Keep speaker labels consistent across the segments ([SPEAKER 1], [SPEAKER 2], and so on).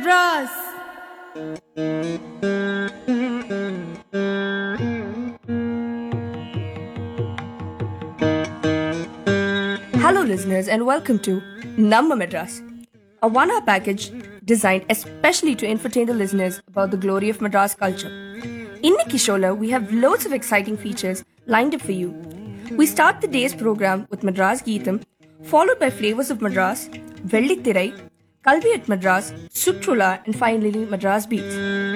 [SPEAKER 1] Madras.
[SPEAKER 2] Hello, listeners, and welcome to Namma Madras, a one hour package designed especially to entertain the listeners about the glory of Madras culture. In Nikishola, we have loads of exciting features lined up for you. We start the day's program with Madras Geetham, followed by Flavors of Madras, Velliktirai, Kalvi at Madras, Sutrula, and finally Madras Beats.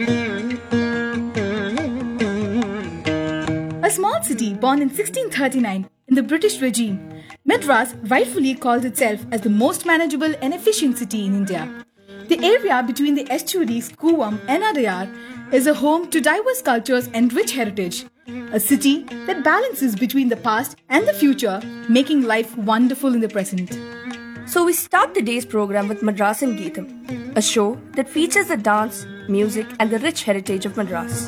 [SPEAKER 1] A small city born in 1639 in the British regime, Madras rightfully calls itself as the most manageable and efficient city in India. The area between the estuaries Kuvam and Adayar is a home to diverse cultures and rich heritage. A city that balances between the past and the future, making life wonderful in the present.
[SPEAKER 2] So we start the day's program with Madras and Geetham, a show that features the dance, music, and the rich heritage of Madras.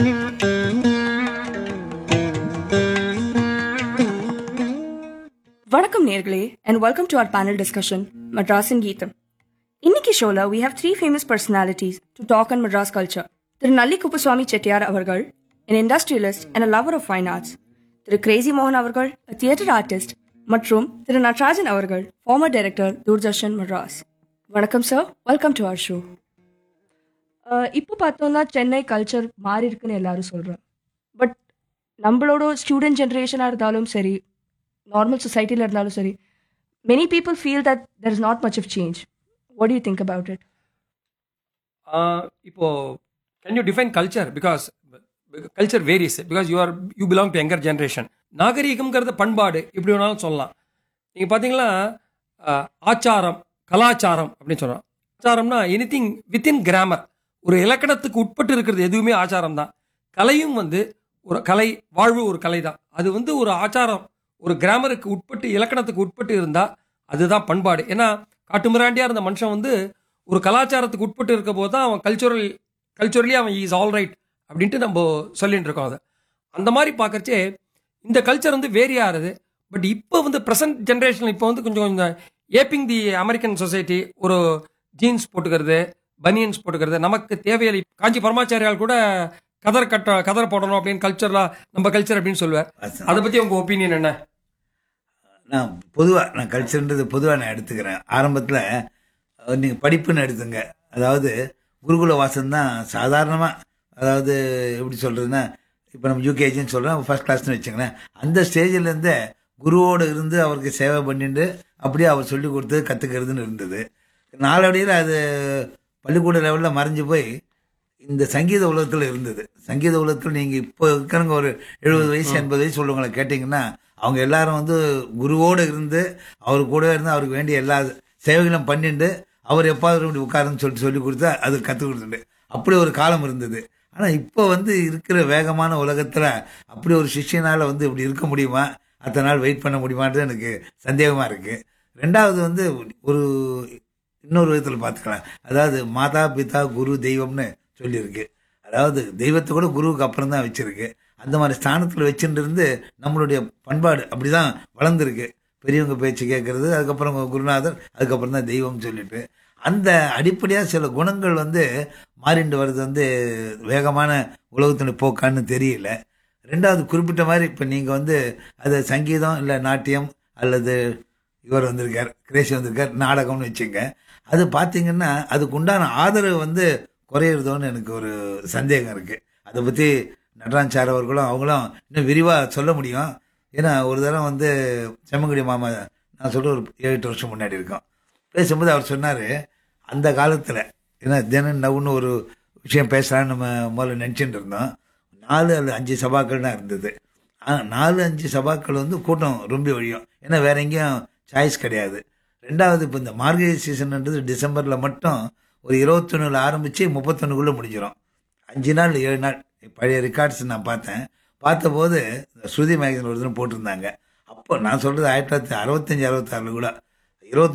[SPEAKER 2] வணக்கம் நேர்களே and welcome to our panel discussion Madras and Geetham. இன்னைக்கு ஷோல we have three famous personalities to talk on Madras culture. திரு நல்லி குப்புசுவாமி செட்டியார் அவர்கள் an industrialist and a lover of fine arts. Thiru Crazy மோகன் அவர்கள் a theatre artist மற்றும் திரு நட்ராஜன் அவர்கள் former director Doordarshan Madras வணக்கம் sir welcome to our show இப்போ பார்த்தோம்னா சென்னை கல்ச்சர் மாறி இருக்குன்னு எல்லாரும் சொல்கிறோம் பட் நம்மளோட ஸ்டூடெண்ட் ஜென்ரேஷனாக இருந்தாலும் சரி நார்மல் சொசைட்டியில் இருந்தாலும் சரி many people feel that there is not much of change what you think about it
[SPEAKER 3] Uh, இப்போ can you define culture because culture various because you are you belong to younger generation நாகரீகம்ங்கிறது பண்பாடு இப்படி வேணாலும் சொல்லலாம் நீங்கள் பார்த்தீங்கன்னா uh, ஆச்சாரம் கலாச்சாரம் அப்படின்னு சொல்கிறோம் ஆச்சாரம்னா எனி திங் வித்தின் கிராமர் ஒரு இலக்கணத்துக்கு உட்பட்டு இருக்கிறது எதுவுமே ஆச்சாரம் தான் கலையும் வந்து ஒரு கலை வாழ்வு ஒரு கலை தான் அது வந்து ஒரு ஆச்சாரம் ஒரு கிராமருக்கு உட்பட்டு இலக்கணத்துக்கு உட்பட்டு இருந்தால் அதுதான் பண்பாடு ஏன்னா காட்டுமிராண்டியாக இருந்த மனுஷன் வந்து ஒரு கலாச்சாரத்துக்கு உட்பட்டு இருக்க போது தான் அவன் கல்ச்சுரல் கல்ச்சுரலி அவன் இஸ் ஆல் ரைட் அப்படின்ட்டு நம்ம சொல்லிட்டு இருக்கோம் அதை அந்த மாதிரி பார்க்கறச்சே இந்த கல்ச்சர் வந்து வேரி ஆகுது பட் இப்போ வந்து ப்ரெசன்ட் ஜென்ரேஷன் இப்போ வந்து கொஞ்சம் கொஞ்சம் ஏப்பிங் தி அமெரிக்கன் சொசைட்டி ஒரு ஜீன்ஸ் போட்டுக்கிறது பனியன்ஸ் போட்டுக்கிறது நமக்கு தேவையில்லை காஞ்சி பரமாச்சாரியால் கூட கதர் கட்ட கதர் போடணும் அப்படின்னு கல்ச்சர்லாம் நம்ம கல்ச்சர் அப்படின்னு சொல்லுவார் அதை பற்றி உங்க ஒப்பீனியன் என்ன
[SPEAKER 4] நான் பொதுவாக நான் கல்ச்சர்ன்றது பொதுவாக நான் எடுத்துக்கிறேன் ஆரம்பத்தில் நீங்கள் படிப்புன்னு எடுத்துங்க அதாவது குருகுல வாசம் தான் சாதாரணமாக அதாவது எப்படி சொல்கிறதுன்னா இப்போ நம்ம யூகேஜின்னு சொல்கிறோம் ஃபர்ஸ்ட் கிளாஸ்னு வச்சுங்களேன் அந்த ஸ்டேஜிலேருந்தே குருவோடு இருந்து அவருக்கு சேவை பண்ணிட்டு அப்படியே அவர் சொல்லி கொடுத்து கற்றுக்கிறதுன்னு இருந்தது நாளடியில் அது பள்ளிக்கூட லெவலில் மறைஞ்சு போய் இந்த சங்கீத உலகத்தில் இருந்தது சங்கீத உலகத்தில் நீங்கள் இப்போ இருக்கிறவங்க ஒரு எழுபது வயசு எண்பது வயசு உள்ளவங்களை கேட்டிங்கன்னா அவங்க எல்லாரும் வந்து குருவோடு இருந்து அவர் கூட இருந்து அவருக்கு வேண்டிய எல்லா சேவைகளும் பண்ணிட்டு அவர் எப்பாவது இப்படி உட்காருன்னு சொல்லிட்டு சொல்லி கொடுத்தா அது கற்றுக் கொடுத்துட்டு அப்படி ஒரு காலம் இருந்தது ஆனால் இப்போ வந்து இருக்கிற வேகமான உலகத்தில் அப்படி ஒரு சிஷ்யனால் வந்து இப்படி இருக்க முடியுமா அத்தனை நாள் வெயிட் பண்ண முடியுமான்றது எனக்கு சந்தேகமாக இருக்குது ரெண்டாவது வந்து ஒரு இன்னொரு விதத்தில் பார்த்துக்கலாம் அதாவது மாதா பிதா குரு தெய்வம்னு சொல்லியிருக்கு அதாவது தெய்வத்தை கூட குருவுக்கு அப்புறம் தான் வச்சிருக்கு அந்த மாதிரி ஸ்தானத்தில் வச்சுட்டு இருந்து நம்மளுடைய பண்பாடு அப்படிதான் வளர்ந்துருக்கு பெரியவங்க பேச்சு கேட்கறது அதுக்கப்புறம் குருநாதர் அதுக்கப்புறம் தான் தெய்வம்னு சொல்லிட்டு அந்த அடிப்படையாக சில குணங்கள் வந்து மாறிண்டு வர்றது வந்து வேகமான உலகத்தின் போக்கான்னு தெரியல ரெண்டாவது குறிப்பிட்ட மாதிரி இப்போ நீங்கள் வந்து அது சங்கீதம் இல்லை நாட்டியம் அல்லது இவர் வந்திருக்கார் கிரேசி வந்திருக்கார் நாடகம்னு வச்சுங்க அது பார்த்தீங்கன்னா அதுக்கு உண்டான ஆதரவு வந்து குறையிறதோன்னு எனக்கு ஒரு சந்தேகம் இருக்குது அதை பற்றி நடராஜ் சார் அவர்களும் அவங்களும் இன்னும் விரிவாக சொல்ல முடியும் ஏன்னா ஒரு தடவை வந்து செம்மங்குடி மாமா நான் சொல்ல ஒரு ஏழு எட்டு வருஷம் முன்னாடி இருக்கோம் பேசும்போது அவர் சொன்னார் அந்த காலத்தில் ஏன்னா தினம் நவுன்னு ஒரு விஷயம் பேசலான்னு நம்ம முதல்ல நினச்சிட்டு இருந்தோம் நாலு அல்லது அஞ்சு சபாக்கள் தான் இருந்தது ஆனால் நாலு அஞ்சு சபாக்கள் வந்து கூட்டம் ரொம்ப வழியும் ஏன்னா வேற எங்கேயும் சாய்ஸ் கிடையாது ரெண்டாவது இப்போ இந்த மார்கழி சீசன்ன்றது டிசம்பரில் மட்டும் ஒரு இருபத்தொன்னுல ஆரம்பித்து முப்பத்தொன்னுக்குள்ளே முடிஞ்சிடும் அஞ்சு நாள் ஏழு நாள் பழைய ரெக்கார்ட்ஸ் நான் பார்த்தேன் பார்த்தபோது இந்த ஸ்ருதி மேகசின் ஒரு தினம் போட்டிருந்தாங்க அப்போ நான் சொல்கிறது ஆயிரத்தி தொள்ளாயிரத்தி அறுபத்தஞ்சு அறுபத்தாறில் கூட